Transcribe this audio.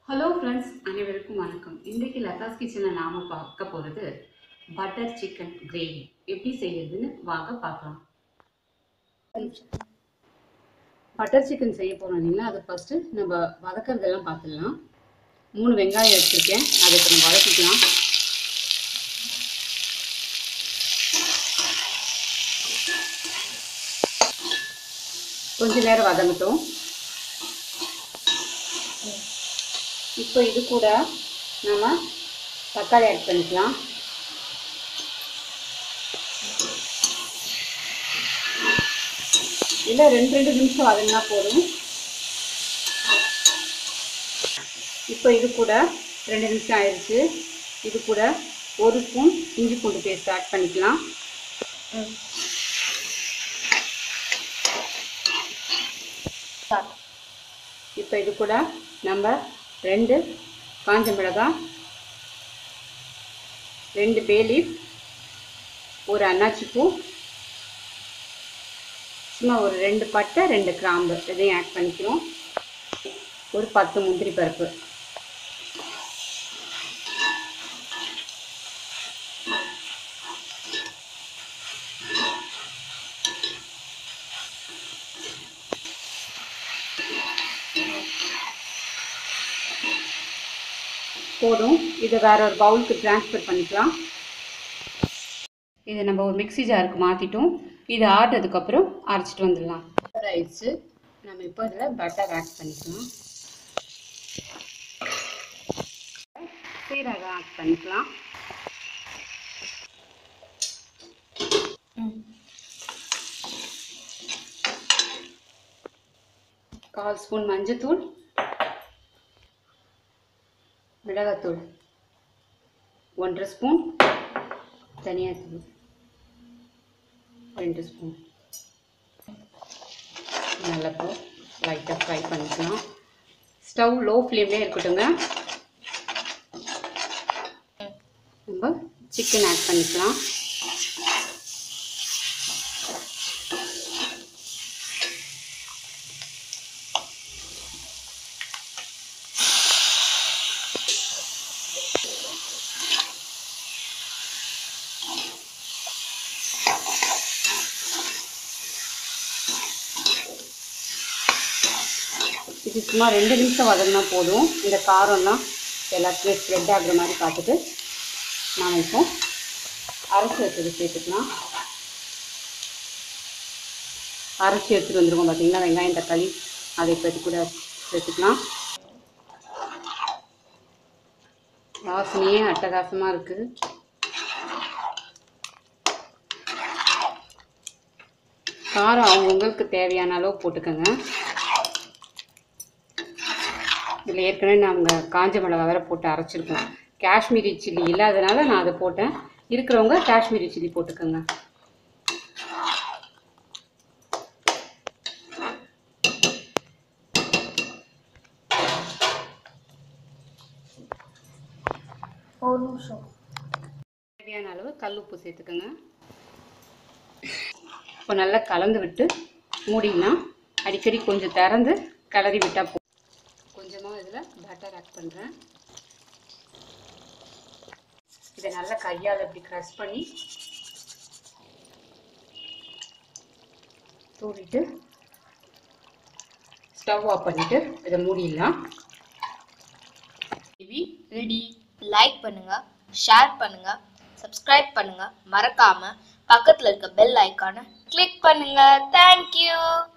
hello friends அனைவருக்கும் வணக்கம் இன்றைக்கு லதாஸ் கிச்சனில் நாம் பார்க்க போகிறது பட்டர் சிக்கன் கிரேவி எப்படி செய்யறதுன்னு வாங்க பார்க்கலாம் பட்டர் சிக்கன் செய்ய போகிறோம் இல்லைங்களா அதை ஃபஸ்ட்டு நம்ம வதக்கிறதெல்லாம் பார்த்துடலாம் மூணு வெங்காயம் எடுத்துருக்கேன் அதை இப்போ நம்ம வதக்கிக்கலாம் கொஞ்ச நேரம் வதங்கட்டும் இப்போ இது கூட நம்ம தக்காளி ஆட் பண்ணிக்கலாம் இல்லை ரெண்டு ரெண்டு நிமிஷம் வதங்கினா போதும் இப்போ இது கூட ரெண்டு நிமிஷம் ஆயிடுச்சு இது கூட ஒரு ஸ்பூன் இஞ்சி பூண்டு பேஸ்ட் ஆட் பண்ணிக்கலாம் இப்போ இது கூட நம்ம ரெண்டு காஞ்ச மிளகாய் ரெண்டு பேலீஃப் ஒரு அன்னாச்சி பூ சும்மா ஒரு ரெண்டு பட்டை ரெண்டு கிராம்பு இதையும் ஆட் பண்ணிக்கிறோம் ஒரு பத்து முந்திரி பருப்பு போதும் இதை வேற ஒரு பவுலுக்கு ட்ரான்ஸ்ஃபர் பண்ணிக்கலாம் இதை நம்ம ஒரு மிக்ஸி ஜாருக்கு மாற்றிட்டோம் இது ஆடுறதுக்கப்புறம் அரைச்சிட்டு வந்துடலாம் பட்டர் ஆயிடுச்சு நம்ம இப்போ இதில் பட்டர் ஆட் பண்ணிக்கலாம் சீரகம் ஆட் பண்ணிக்கலாம் கால் ஸ்பூன் மஞ்சத்தூள் மிளகாத்தூள் ஒன்றரை ஸ்பூன் தனியாத்தூள் ரெண்டு ஸ்பூன் நல்லா இப்போ லைட்டாக ஃப்ரை பண்ணிக்கலாம் ஸ்டவ் லோ ஃப்ளேம்லேயே இருக்கட்டுங்க நம்ம சிக்கன் ஆட் பண்ணிக்கலாம் இது சும்மா ரெண்டு நிமிஷம் வதங்கினா போதும் இந்த காரம்லாம் எல்லாத்துலேயும் ஸ்ப்ரெட் ஆகுற மாதிரி பார்த்துட்டு நாம் இப்போ அரைச்சி வச்சது சேர்த்துக்கலாம் அரைச்சி எடுத்துகிட்டு வந்துருக்கோம் பார்த்தீங்கன்னா வெங்காயம் தக்காளி அதை இப்போ இது கூட சேர்த்துக்கலாம் வாசனையே அட்டகாசமாக இருக்குது காரம் அவங்கவுங்களுக்கு தேவையான அளவு போட்டுக்கோங்க இதில் ஏற்கனவே நாங்கள் காஞ்ச மிளகா வேற போட்டு அரைச்சிருக்கோம் காஷ்மீரி சில்லி இல்லாதனால நான் அதை போட்டேன் இருக்கிறவங்க காஷ்மீரி சில்லி போட்டுக்கோங்க ஒரு நிமிஷம் தேவையான அளவு கல் உப்பு சேர்த்துக்கோங்க இப்போ நல்லா கலந்து விட்டு மூடிடலாம் அடிக்கடி கொஞ்சம் திறந்து கிளறி விட்டால் போ கொஞ்சமாக இதில் பட்டர் ஆட் பண்ணுறேன் இதை நல்லா கையால் இப்படி க்ரஷ் பண்ணி தூவிட்டு ஸ்டவ் ஆஃப் பண்ணிவிட்டு இதை மூடிடலாம் டிவி ரெடி லைக் பண்ணுங்க ஷேர் பண்ணுங்க சப்ஸ்கிரைப் பண்ணுங்க மறக்காம பக்கத்துல இருக்க பெல் ஐக்கானை கிளிக் பண்ணுங்க தேங்க்யூ